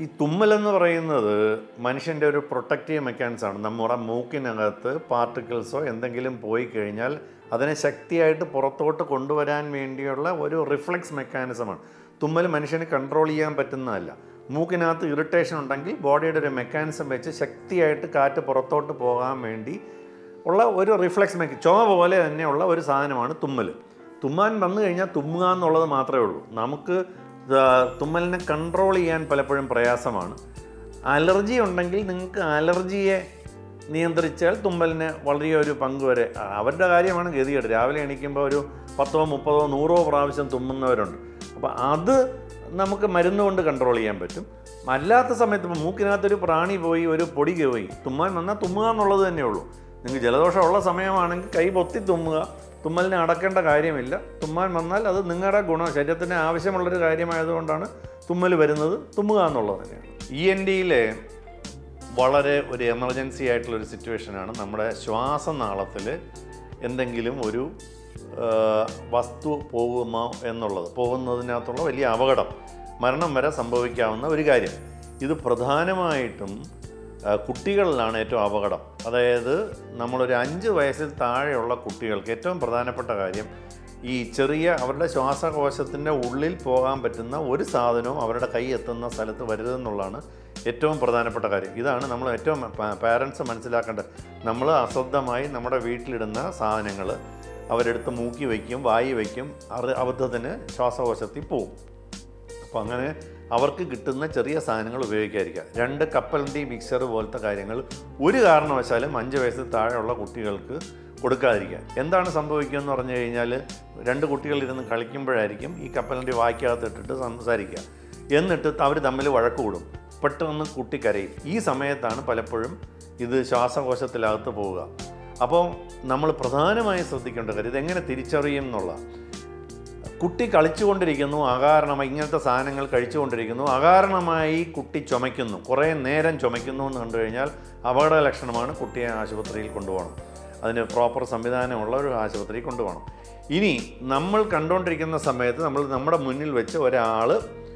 ഈ തുമ്മലെന്ന് പറയുന്നത് മനുഷ്യൻ്റെ ഒരു പ്രൊട്ടക്റ്റീവ് മെക്കാനിസമാണ് നമ്മുടെ മൂക്കിനകത്ത് പാർട്ടിക്കിൾസോ എന്തെങ്കിലും പോയി കഴിഞ്ഞാൽ അതിനെ ശക്തിയായിട്ട് പുറത്തോട്ട് കൊണ്ടുവരാൻ വേണ്ടിയുള്ള ഒരു റിഫ്ലക്സ് മെക്കാനിസമാണ് തുമ്മൽ മനുഷ്യന് കൺട്രോൾ ചെയ്യാൻ പറ്റുന്നതല്ല മൂക്കിനകത്ത് ഇറിറ്റേഷൻ ഉണ്ടെങ്കിൽ ബോഡിയുടെ ഒരു മെക്കാനിസം വെച്ച് ശക്തിയായിട്ട് കാറ്റ് പുറത്തോട്ട് പോകാൻ വേണ്ടി ഉള്ള ഒരു റിഫ്ലക്സ് മെക്ക ചുമ പോലെ തന്നെയുള്ള ഒരു സാധനമാണ് തുമ്മൽ തുമ്മാൻ വന്നു കഴിഞ്ഞാൽ തുമ്മുക എന്നുള്ളത് മാത്രമേ ഉള്ളൂ നമുക്ക് ആ, തുമ്മലിനെ കൺട്രോൾ ചെയ്യാൻ പലപ്പോഴും പ്രയാസമാണ് അലർജി ഉണ്ടെങ്കിൽ നിങ്ങൾക്ക് അലർജിയെ നിയന്ത്രിച്ചാൽ തുമ്മലിന് വളരെ ഒരു പങ്ക് വരെ ആ, അവരുടെ കാര്യമാണ് ഗതികേട് രാവിലെ എണീക്കുമ്പോൾ ഒരു പത്തോ മുപ്പതോ നൂറോ പ്രാവശ്യം തുമ്മുന്നവരുണ്ട് അപ്പോൾ അത് നമുക്ക് മരുന്ന് കൊണ്ട് കൺട്രോൾ ചെയ്യാൻ പറ്റും അല്ലാത്ത സമയത്ത് ഇപ്പോൾ മൂക്കിനകത്തൊരു പ്രാണി പോയി ഒരു പൊടി പോയി തുമ്മാൻ വന്നാൽ തുമ്മുക എന്നുള്ളത് തന്നെ ഉള്ളൂ നിങ്ങൾക്ക് ജലദോഷമുള്ള സമയമാണെങ്കിൽ കൈ പൊത്തി തുമ്മുക തുമ്മലിനെ അടക്കേണ്ട കാര്യമില്ല തുമ്മാൻ വന്നാൽ അത് നിങ്ങളുടെ ഗുണം ശരീരത്തിന് ആവശ്യമുള്ളൊരു കാര്യമായതുകൊണ്ടാണ് തുമ്മൽ വരുന്നത് തുമ്മുക എന്നുള്ളത് തന്നെയാണ് ഇ എൻ ഡിയിലെ വളരെ ഒരു എമർജൻസി ആയിട്ടുള്ളൊരു സിറ്റുവേഷനാണ് നമ്മുടെ ശ്വാസനാളത്തിൽ എന്തെങ്കിലും ഒരു ആ, വസ്തു പോകുമോ എന്നുള്ളത് പോകുന്നതിനകത്തുള്ള വലിയ അപകടം മരണം വരെ സംഭവിക്കാവുന്ന ഒരു കാര്യം ഇത് പ്രധാനമായിട്ടും ആ, കുട്ടികളിലാണ് ഏറ്റവും അപകടം അതായത് നമ്മളൊരു അഞ്ച് വയസ്സിൽ താഴെയുള്ള കുട്ടികൾക്ക് ഏറ്റവും പ്രധാനപ്പെട്ട കാര്യം ഈ ചെറിയ അവരുടെ ശ്വാസകോശത്തിൻ്റെ ഉള്ളിൽ പോകാൻ പറ്റുന്ന ഒരു സാധനവും അവരുടെ കൈ എത്തുന്ന സ്ഥലത്ത് വരരുതെന്നുള്ളതാണ് ഏറ്റവും പ്രധാനപ്പെട്ട കാര്യം ഇതാണ് നമ്മൾ ഏറ്റവും പാരൻസ് മനസ്സിലാക്കേണ്ടത് നമ്മൾ അശ്രദ്ധമായി നമ്മുടെ വീട്ടിലിടുന്ന സാധനങ്ങൾ അവരെടുത്ത് മൂക്കി വയ്ക്കും വായി വയ്ക്കും അത് അബദ്ധത്തിന് ശ്വാസകോശത്തിൽ പോവും അപ്പോൾ അങ്ങനെ അവർക്ക് കിട്ടുന്ന ചെറിയ സാധനങ്ങൾ ഉപയോഗിക്കാതിരിക്കുക രണ്ട് കപ്പലണ്ടി മിക്സർ പോലത്തെ കാര്യങ്ങൾ ഒരു കാരണവശാലും അഞ്ച് വയസ്സിൽ താഴെയുള്ള കുട്ടികൾക്ക് കൊടുക്കാതിരിക്കുക എന്താണ് സംഭവിക്കുക എന്ന് പറഞ്ഞു കഴിഞ്ഞാൽ രണ്ട് കുട്ടികൾ ഇരുന്ന് കളിക്കുമ്പോഴായിരിക്കും ഈ കപ്പലണ്ടി വായിക്കകത്ത് ഇട്ടിട്ട് സംസാരിക്കുക എന്നിട്ട് അവർ തമ്മിൽ വഴക്ക് കൂടും പെട്ടെന്ന് കുട്ടി കരയും ഈ സമയത്താണ് പലപ്പോഴും ഇത് ശ്വാസകോശത്തിനകത്ത് പോവുക അപ്പോൾ നമ്മൾ പ്രധാനമായും ശ്രദ്ധിക്കേണ്ട കാര്യം ഇതെങ്ങനെ തിരിച്ചറിയും എന്നുള്ള കുട്ടി കളിച്ചുകൊണ്ടിരിക്കുന്നു അകാരണമായി ഇങ്ങനത്തെ സാധനങ്ങൾ കഴിച്ചുകൊണ്ടിരിക്കുന്നു അകാരണമായി കുട്ടി ചുമയ്ക്കുന്നു കുറേ നേരം ചുമയ്ക്കുന്നു എന്ന് കണ്ടു കഴിഞ്ഞാൽ അപകട ലക്ഷണമാണ് കുട്ടിയെ ആശുപത്രിയിൽ കൊണ്ടുപോകണം അതിന് പ്രോപ്പർ സംവിധാനമുള്ള ഒരു ആശുപത്രിയിൽ കൊണ്ടുപോകണം ഇനി നമ്മൾ കണ്ടുകൊണ്ടിരിക്കുന്ന സമയത്ത് നമ്മൾ നമ്മുടെ മുന്നിൽ വെച്ച് ഒരാൾ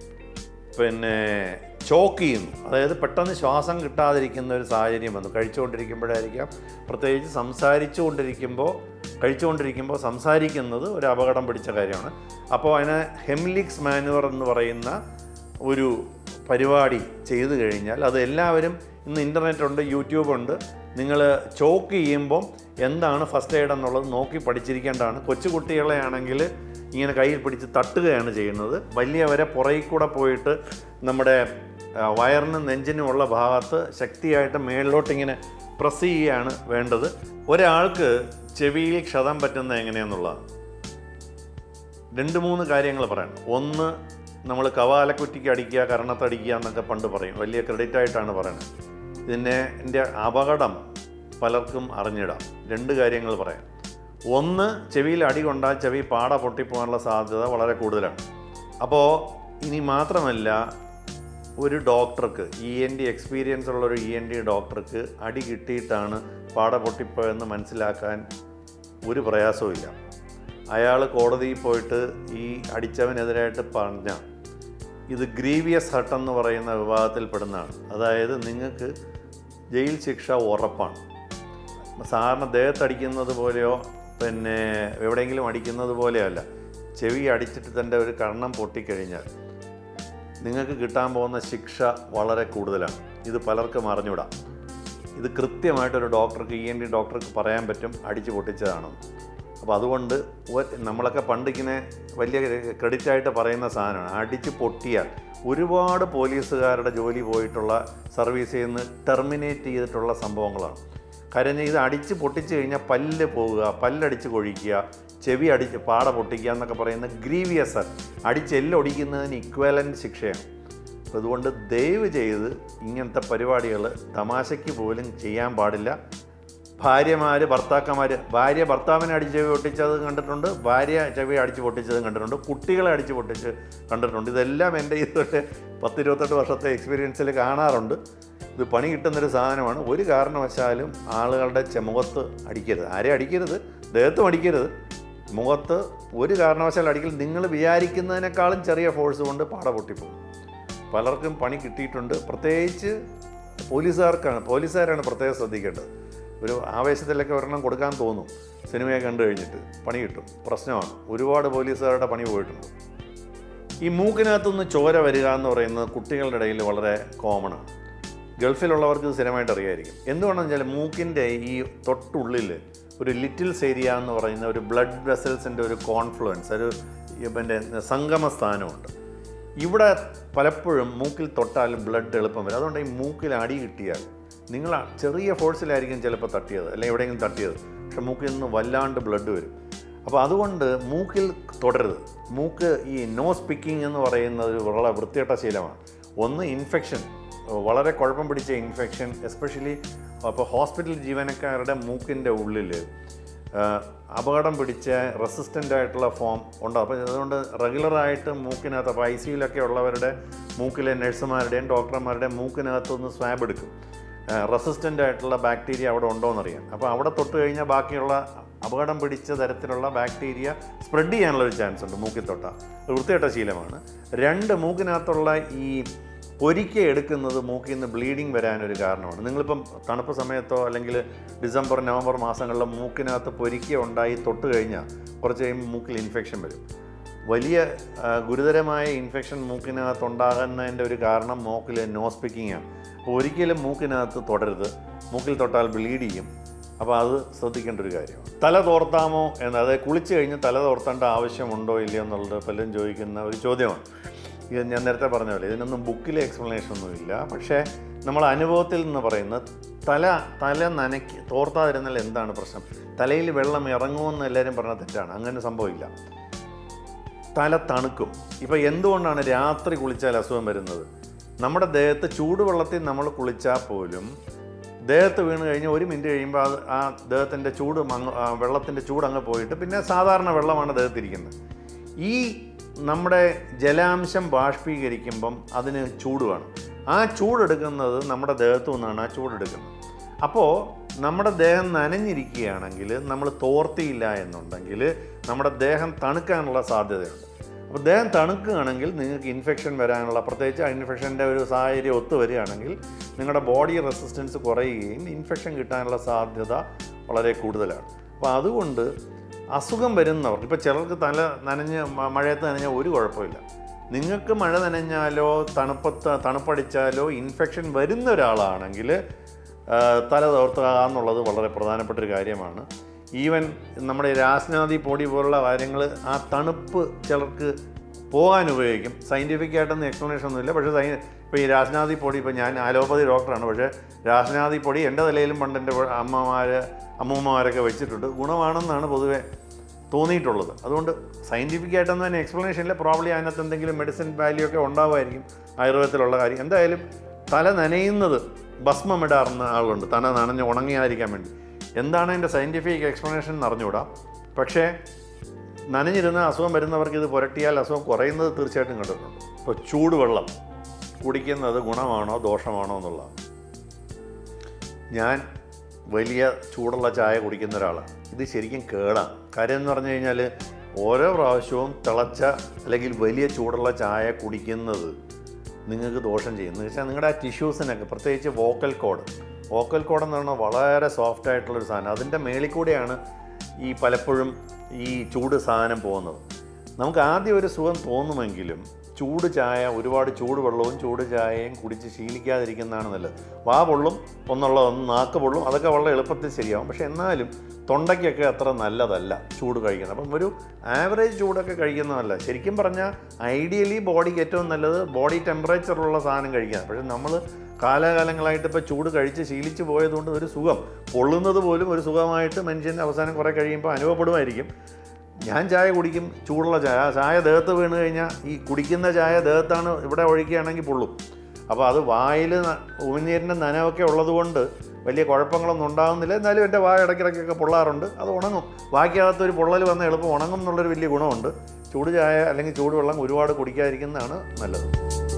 പിന്നെ ചോക്ക് ചെയ്യുന്നു അതായത് പെട്ടെന്ന് ശ്വാസം കിട്ടാതിരിക്കുന്ന ഒരു സാഹചര്യം വന്നു കഴിച്ചുകൊണ്ടിരിക്കുമ്പോഴായിരിക്കാം പ്രത്യേകിച്ച് സംസാരിച്ചു കൊണ്ടിരിക്കുമ്പോൾ കഴിച്ചുകൊണ്ടിരിക്കുമ്പോൾ സംസാരിക്കുന്നത് ഒരു അപകടം പിടിച്ച കാര്യമാണ് അപ്പോൾ അതിന് ഹെംലിക്സ് മാനുവർ എന്ന് പറയുന്ന ഒരു പരിപാടി ചെയ്തു കഴിഞ്ഞാൽ അത് എല്ലാവരും ഇന്ന് ഇൻ്റർനെറ്റ് ഉണ്ട് യൂട്യൂബ് ഉണ്ട് നിങ്ങൾ ചോക്ക് ചെയ്യുമ്പം എന്താണ് ഫസ്റ്റ് എയ്ഡ് എന്നുള്ളത് നോക്കി പഠിച്ചിരിക്കേണ്ടതാണ് കൊച്ചുകുട്ടികളെ ആണെങ്കിൽ ഇങ്ങനെ കയ്യിൽ പിടിച്ച് തട്ടുകയാണ് ചെയ്യുന്നത് വലിയവരെ പുറകിൽ കൂടെ പോയിട്ട് നമ്മുടെ ആ, വയറിനും നെഞ്ചിനുമുള്ള ഭാഗത്ത് ശക്തിയായിട്ട് മേളിലോട്ട് ഇങ്ങനെ പ്രസ് ചെയ്യുകയാണ് വേണ്ടത് ഒരാൾക്ക് ചെവിയിൽ ക്ഷതം പറ്റുന്നത് എങ്ങനെയാണെന്നുള്ളതാണ് രണ്ട് മൂന്ന് കാര്യങ്ങൾ പറയണം ഒന്ന് നമ്മൾ കവാലക്കുറ്റിക്ക് അടിക്കുക കരണത്തടിക്കുക എന്നൊക്കെ പണ്ട് പറയും വലിയ ക്രെഡിറ്റ് ആയിട്ടാണ് പറയുന്നത് ഇതിൻ്റെ എൻ്റെ അപകടം പലർക്കും അറിഞ്ഞിടാം രണ്ട് കാര്യങ്ങൾ പറയാം ഒന്ന് ചെവിയിൽ അടി കൊണ്ടാൽ ചെവി പാട പൊട്ടിപ്പോകാനുള്ള സാധ്യത വളരെ കൂടുതലാണ് അപ്പോൾ ഇനി മാത്രമല്ല ഒരു ഡോക്ടർക്ക് ഇ എൻ ഡി എക്സ്പീരിയൻസ് ഉള്ള ഒരു ഇ എൻ ഡി ഡോക്ടർക്ക് അടി കിട്ടിയിട്ടാണ് പാട പൊട്ടിപ്പോയെന്ന് മനസ്സിലാക്കാൻ ഒരു പ്രയാസവും ഇല്ല അയാൾ കോടതിയിൽ പോയിട്ട് ഈ അടിച്ചവനെതിരായിട്ട് പറഞ്ഞ ഇത് ഗ്രീവിയസ് ഹട്ട് എന്ന് പറയുന്ന വിഭാഗത്തിൽപ്പെടുന്നതാണ് അതായത് നിങ്ങൾക്ക് ജയിൽ ശിക്ഷ ഉറപ്പാണ് സാധാരണ ദേഹത്തടിക്കുന്നത് പോലെയോ പിന്നെ എവിടെയെങ്കിലും അടിക്കുന്നത് പോലെയോ അല്ല ചെവി അടിച്ചിട്ട് തൻ്റെ ഒരു കർണം പൊട്ടിക്കഴിഞ്ഞാൽ നിങ്ങൾക്ക് കിട്ടാൻ പോകുന്ന ശിക്ഷ വളരെ കൂടുതലാണ് ഇത് പലർക്കും അറിഞ്ഞൂടാ ഇത് കൃത്യമായിട്ടൊരു ഡോക്ടർക്ക് ഇ എൻ ഡി ഡോക്ടർക്ക് പറയാൻ പറ്റും അടിച്ചു പൊട്ടിച്ചതാണ് അപ്പോൾ അതുകൊണ്ട് ഒ- നമ്മളൊക്കെ പണ്ടിങ്ങനെ വലിയ ക്രെഡിറ്റ് ആയിട്ട് പറയുന്ന സാധനമാണ് അടിച്ച് പൊട്ടിയാൽ ഒരുപാട് പോലീസുകാരുടെ ജോലി പോയിട്ടുള്ള സർവീസിൽ നിന്ന് ടെർമിനേറ്റ് ചെയ്തിട്ടുള്ള സംഭവങ്ങളാണ് കരഞ്ഞ് ഇത് അടിച്ച് പൊട്ടിച്ച് കഴിഞ്ഞാൽ പല്ല് പോവുക പല്ലടിച്ച് കൊഴിക്കുക ചെവി അടിച്ച് പാട പൊട്ടിക്കുക എന്നൊക്കെ പറയുന്ന ഗ്രീവിയസ് അടിച്ച് എല്ലൊടിക്കുന്നതിന് ഇക്വലൻ്റ് ശിക്ഷയാണ് അപ്പോൾ അതുകൊണ്ട് ദയവ് ചെയ്ത് ഇങ്ങനത്തെ പരിപാടികൾ തമാശയ്ക്ക് പോലും ചെയ്യാൻ പാടില്ല ഭാര്യമാർ ഭർത്താക്കന്മാർ ഭാര്യ ഭർത്താവിനെ അടിച്ച് ചെവി പൊട്ടിച്ചത് കണ്ടിട്ടുണ്ട് ഭാര്യ ചെവി അടിച്ച് പൊട്ടിച്ചതും കണ്ടിട്ടുണ്ട് കുട്ടികളെ അടിച്ച് പൊട്ടിച്ച് കണ്ടിട്ടുണ്ട് ഇതെല്ലാം എൻ്റെ ഇതൊക്കെ പത്ത് ഇരുപത്തെട്ട് വർഷത്തെ എക്സ്പീരിയൻസിൽ കാണാറുണ്ട് ഇത് പണി കിട്ടുന്നൊരു സാധനമാണ് ഒരു കാരണവശാലും ആളുകളുടെ ചെ- മുഖത്ത് അടിക്കരുത് ആരെയും അടിക്കരുത് ദേഹത്തും അടിക്കരുത് മുഖത്ത് ഒരു കാരണവശാലും അടിക്കൽ നിങ്ങൾ വിചാരിക്കുന്നതിനേക്കാളും ചെറിയ ഫോഴ്സ് കൊണ്ട് പാട പൊട്ടിപ്പോകും പലർക്കും പണി കിട്ടിയിട്ടുണ്ട് പ്രത്യേകിച്ച് പോലീസുകാർക്കാണ് പോലീസുകാരാണ് പ്രത്യേകം ശ്രദ്ധിക്കേണ്ടത് ഒരു ആവേശത്തിലൊക്കെ ഒരെണ്ണം കൊടുക്കാൻ തോന്നും സിനിമയെ കണ്ടു കഴിഞ്ഞിട്ട് പണി കിട്ടും പ്രശ്നമാണ് ഒരുപാട് പോലീസുകാരുടെ പണി പോയിട്ടുണ്ട് ഈ മൂക്കിനകത്തുനിന്ന് ചോര വരിക എന്ന് പറയുന്നത് കുട്ടികളുടെ ഇടയിൽ വളരെ കോമൺ ആണ് ഗൾഫിലുള്ളവർക്ക് ഇത് സ്ഥിരമായിട്ട് അറിയായിരിക്കും എന്തുകൊണ്ടെന്ന് വെച്ചാൽ മൂക്കിൻ്റെ ഈ തൊട്ടുള്ളിൽ ഒരു ലിറ്റിൽസ് ഏരിയ എന്ന് പറയുന്ന ഒരു ബ്ലഡ് വെസൽസിൻ്റെ ഒരു കോൺഫ്ലുവൻസ് ഒരു ഈ പിന്നെ സംഗമ സ്ഥാനമുണ്ട് ഇവിടെ പലപ്പോഴും മൂക്കിൽ തൊട്ടാൽ ബ്ലഡ് എളുപ്പം വരും അതുകൊണ്ട് ഈ മൂക്കിൽ അടി കിട്ടിയാൽ നിങ്ങൾ ആ ചെറിയ ഫോഴ്സിലായിരിക്കും ചിലപ്പോൾ തട്ടിയത് അല്ലെങ്കിൽ എവിടെയെങ്കിലും തട്ടിയത് പക്ഷെ മൂക്കിൽ നിന്ന് വല്ലാണ്ട് ബ്ലഡ് വരും അപ്പോൾ അതുകൊണ്ട് മൂക്കിൽ തുടരുത് മൂക്ക് ഈ നോസ് പിക്കിംഗ് എന്ന് പറയുന്നത് ഒരു വളരെ വൃത്തികെട്ട ശീലമാണ് ഒന്ന് ഇൻഫെക്ഷൻ വളരെ കുഴപ്പം പിടിച്ച ഇൻഫെക്ഷൻ എസ്പെഷ്യലി അപ്പോൾ ഹോസ്പിറ്റൽ ജീവനക്കാരുടെ മൂക്കിൻ്റെ ഉള്ളിൽ അപകടം പിടിച്ച റെസിസ്റ്റൻ്റ് ആയിട്ടുള്ള ഫോം ഉണ്ട് അപ്പോൾ അതുകൊണ്ട് റെഗുലറായിട്ട് മൂക്കിനകത്ത് അപ്പോൾ ഐ സിയിലൊക്കെ ഉള്ളവരുടെ മൂക്കിലെ നഴ്സുമാരുടെയും ഡോക്ടർമാരുടെയും മൂക്കിനകത്തുനിന്ന് സ്വാബ് എടുക്കും റെസിസ്റ്റൻ്റ് ആയിട്ടുള്ള ബാക്ടീരിയ അവിടെ ഉണ്ടോ എന്നറിയാം അപ്പോൾ അവിടെ തൊട്ട് കഴിഞ്ഞാൽ ബാക്കിയുള്ള അപകടം പിടിച്ച തരത്തിലുള്ള ബാക്ടീരിയ സ്പ്രെഡ് ചെയ്യാനുള്ള ഒരു ചാൻസ് ഉണ്ട് മൂക്കിൽ തൊട്ട ഒരു വൃത്തികെട്ട ശീലമാണ് രണ്ട് മൂക്കിനകത്തുള്ള ഈ പൊരിക്ക എടുക്കുന്നത് മൂക്കിൽ നിന്ന് ബ്ലീഡിങ് വരാനൊരു കാരണമാണ് നിങ്ങളിപ്പം തണുപ്പ് സമയത്തോ അല്ലെങ്കിൽ ഡിസംബർ നവംബർ മാസങ്ങളിലോ മൂക്കിനകത്ത് പൊരിക്ക ഉണ്ടായി തൊട്ട് കഴിഞ്ഞാൽ കുറച്ച് കഴിയുമ്പോൾ മൂക്കിൽ ഇൻഫെക്ഷൻ വരും വലിയ ആ, ഗുരുതരമായ ഇൻഫെക്ഷൻ മൂക്കിനകത്ത് ഉണ്ടാകുന്നതിൻ്റെ ഒരു കാരണം മൂക്കിൽ നോസ് പിക്കിംഗ് ആണ് അപ്പോൾ ഒരിക്കലും മൂക്കിനകത്ത് തൊടരുത് മൂക്കിൽ തൊട്ടാൽ ബ്ലീഡ് ചെയ്യും അപ്പോൾ അത് ശ്രദ്ധിക്കേണ്ട ഒരു കാര്യമാണ് തല തോർത്താമോ എന്ന് അതായത് കുളിച്ച് കഴിഞ്ഞ് തല തോർത്തേണ്ട ആവശ്യമുണ്ടോ ഇല്ലയോ എന്നുള്ളത് പലരും ചോദിക്കുന്ന ഒരു ചോദ്യമാണ് ഇത് ഞാൻ നേരത്തെ പറഞ്ഞ പോലെ ഇതിനൊന്നും ബുക്കിലെ എക്സ്പ്ലനേഷൻ ഒന്നുമില്ല പക്ഷേ നമ്മൾ അനുഭവത്തിൽ നിന്ന് പറയുന്നത് തല തല നനയ്ക്ക് തോർത്താതിരുന്നാൽ എന്താണ് പ്രശ്നം തലയിൽ വെള്ളം ഇറങ്ങുമെന്ന് എല്ലാവരും പറഞ്ഞ തെറ്റാണ് അങ്ങനെ സംഭവമില്ല തല തണുക്കും ഇപ്പോൾ എന്തുകൊണ്ടാണ് രാത്രി കുളിച്ചാൽ അസുഖം വരുന്നത് നമ്മുടെ ദേഹത്ത് ചൂടുവെള്ളത്തിൽ നമ്മൾ കുളിച്ചാൽ പോലും ദേഹത്ത് വീണ് കഴിഞ്ഞ് ഒരു മിനിറ്റ് കഴിയുമ്പോൾ അത് ആ ദേഹത്തിൻ്റെ ചൂട് മങ്ങ് ആ വെള്ളത്തിൻ്റെ ചൂട് അങ്ങ് പോയിട്ട് പിന്നെ സാധാരണ വെള്ളമാണ് ദേഹത്തിരിക്കുന്നത് ഈ നമ്മുടെ ജലാംശം ബാഷ്പീകരിക്കുമ്പം അതിന് ചൂട് വേണം ആ ചൂടെടുക്കുന്നത് നമ്മുടെ ദേഹത്തു നിന്നാണ് ആ ചൂടെടുക്കുന്നത് അപ്പോൾ നമ്മുടെ ദേഹം നനഞ്ഞിരിക്കുകയാണെങ്കിൽ നമ്മൾ തോർത്തിയില്ല എന്നുണ്ടെങ്കിൽ നമ്മുടെ ദേഹം തണുക്കാനുള്ള സാധ്യതയുണ്ട് അപ്പോൾ ദേഹം തണുക്കുകയാണെങ്കിൽ നിങ്ങൾക്ക് ഇൻഫെക്ഷൻ വരാനുള്ള പ്രത്യേകിച്ച് ആ ഇൻഫെക്ഷൻ്റെ ഒരു സാഹചര്യം ഒത്തു വരികയാണെങ്കിൽ നിങ്ങളുടെ ബോഡി റെസിസ്റ്റൻസ് കുറയുകയും ഇൻഫെക്ഷൻ കിട്ടാനുള്ള സാധ്യത വളരെ കൂടുതലാണ് അപ്പോൾ അതുകൊണ്ട് അസുഖം വരുന്നവർക്ക് ഇപ്പോൾ ചിലർക്ക് തല നനഞ്ഞ് മ- മഴയത്ത് നനഞ്ഞാൽ ഒരു കുഴപ്പമില്ല നിങ്ങൾക്ക് മഴ നനഞ്ഞാലോ തണുപ്പത്ത് തണുപ്പടിച്ചാലോ ഇൻഫെക്ഷൻ വരുന്ന ഒരാളാണെങ്കിൽ ആ, തല തോർത്തുക എന്നുള്ളത് വളരെ പ്രധാനപ്പെട്ട ഒരു കാര്യമാണ് ഈവൻ നമ്മുടെ രാസ്നാദി പൊടി പോലുള്ള കാര്യങ്ങൾ ആ തണുപ്പ് ചിലർക്ക് പോകാൻ ഉപയോഗിക്കും സയൻറ്റിഫിക് ആയിട്ടൊന്നും എക്സ്പ്ലനേഷൻ ഒന്നുമില്ല പക്ഷേ സൈ ഇപ്പോൾ ഈ രാസ്നാദി പൊടി ഇപ്പോൾ ഞാൻ അലോപ്പതി ഡോക്ടറാണ് പക്ഷേ രാസ്നാദി പൊടി എൻ്റെ തലയിലും പണ്ട് എൻ്റെ അമ്മമാർ അമ്മൂമ്മമാരൊക്കെ വെച്ചിട്ടുണ്ട് ഗുണമാണെന്നാണ് പൊതുവെ തോന്നിയിട്ടുള്ളത് അതുകൊണ്ട് സയൻറ്റിഫിക് ആയിട്ടൊന്നും തന്നെ എക്സ്പ്ലനേഷൻ ഇല്ല പ്രോബ്ലി അതിനകത്ത് എന്തെങ്കിലും മെഡിസിൻ വാല്യൂ ഒക്കെ ഉണ്ടാവുമായിരിക്കും ആയുർവേദത്തിലുള്ള കാര്യം എന്തായാലും തല നനയുന്നത് ഭസ്മം ഇടാറുന്ന ആളുണ്ട് തല നനഞ്ഞ് ഉണങ്ങിയാതിരിക്കാൻ വേണ്ടി എന്താണ് അതിൻ്റെ സയൻറ്റിഫിക് എക്സ്പ്ലനേഷൻ എന്ന് അറിഞ്ഞുകൂടാ പക്ഷേ നനഞ്ഞിരുന്ന അസുഖം വരുന്നവർക്ക് ഇത് പുരട്ടിയാൽ അസുഖം കുറയുന്നത് തീർച്ചയായിട്ടും കണ്ടിട്ടുണ്ട് ഇപ്പോൾ ചൂടുവെള്ളം കുടിക്കുന്നത് ഗുണമാണോ ദോഷമാണോ എന്നുള്ളതാണ് ഞാൻ വലിയ ചൂടുള്ള ചായ കുടിക്കുന്ന ഒരാളാണ് ഇത് ശരിക്കും കേടാണ് കാര്യം എന്ന് പറഞ്ഞു കഴിഞ്ഞാൽ ഓരോ പ്രാവശ്യവും തിളച്ച അല്ലെങ്കിൽ വലിയ ചൂടുള്ള ചായ കുടിക്കുന്നത് നിങ്ങൾക്ക് ദോഷം ചെയ്യും എന്ന് വെച്ചാൽ നിങ്ങളുടെ ആ ടിഷ്യൂസിനൊക്കെ പ്രത്യേകിച്ച് വോക്കൽ കോഡ് വോക്കൽ കോഡ് എന്ന് പറഞ്ഞാൽ വളരെ സോഫ്റ്റ് ആയിട്ടുള്ളൊരു സാധനം അതിൻ്റെ മേളിൽ കൂടെയാണ് ഈ പലപ്പോഴും ഈ ചൂട് സാധനം പോകുന്നത് നമുക്ക് ആദ്യം ഒരു സുഖം തോന്നുമെങ്കിലും ചൂട് ചായ ഒരുപാട് ചൂട് വെള്ളവും ചൂട് ചായയും കുടിച്ച് ശീലിക്കാതിരിക്കുന്നതാണ് നല്ലത് വാ പൊള്ളും ഒന്നുള്ള ഒന്ന് നാക്ക് പൊള്ളും അതൊക്കെ വളരെ എളുപ്പത്തിൽ ശരിയാവും പക്ഷേ എന്നാലും തൊണ്ടയ്ക്കൊക്കെ അത്ര നല്ലതല്ല ചൂട് കഴിക്കുന്നത് അപ്പം ഒരു ആവറേജ് ചൂടൊക്കെ കഴിക്കുന്നതല്ല ശരിക്കും പറഞ്ഞാൽ ഐഡിയലി ബോഡിക്ക് ഏറ്റവും നല്ലത് ബോഡി ടെമ്പറേച്ചറുള്ള സാധനം കഴിക്കാൻ പക്ഷേ നമ്മൾ കാലാകാലങ്ങളായിട്ട് ഇപ്പോൾ ചൂട് കഴിച്ച് ശീലിച്ച് പോയതുകൊണ്ട് ഒരു സുഖം പൊള്ളുന്നത് പോലും ഒരു സുഖമായിട്ട് മനുഷ്യൻ്റെ അവസാനം കുറേ കഴിയുമ്പോൾ അനുഭവപ്പെടുമായിരിക്കും ഞാൻ ചായ കുടിക്കും ചൂടുള്ള ചായ ആ ചായ ദേഹത്ത് വീണ് കഴിഞ്ഞാൽ ഈ കുടിക്കുന്ന ചായ ദേഹത്താണ് ഇവിടെ ഒഴിക്കുകയാണെങ്കിൽ പൊള്ളും അപ്പോൾ അത് വായിൽ ഉമിനീരിൻ്റെ നനവൊക്കെ ഉള്ളതുകൊണ്ട് വലിയ കുഴപ്പങ്ങളൊന്നും ഉണ്ടാകുന്നില്ല എന്നാലും എൻ്റെ വായ ഇടയ്ക്കിടയ്ക്കൊക്കെ പൊള്ളാറുണ്ട് അത് ഉണങ്ങും വാക്കിനകത്ത് ഒരു പൊള്ളൽ വന്ന എളുപ്പം ഉണങ്ങും എന്നുള്ളൊരു വലിയ ഗുണമുണ്ട് ചൂട് ചായ അല്ലെങ്കിൽ ചൂടുവെള്ളം ഒരുപാട് കുടിക്കാതിരിക്കുന്നതാണ് നല്ലത്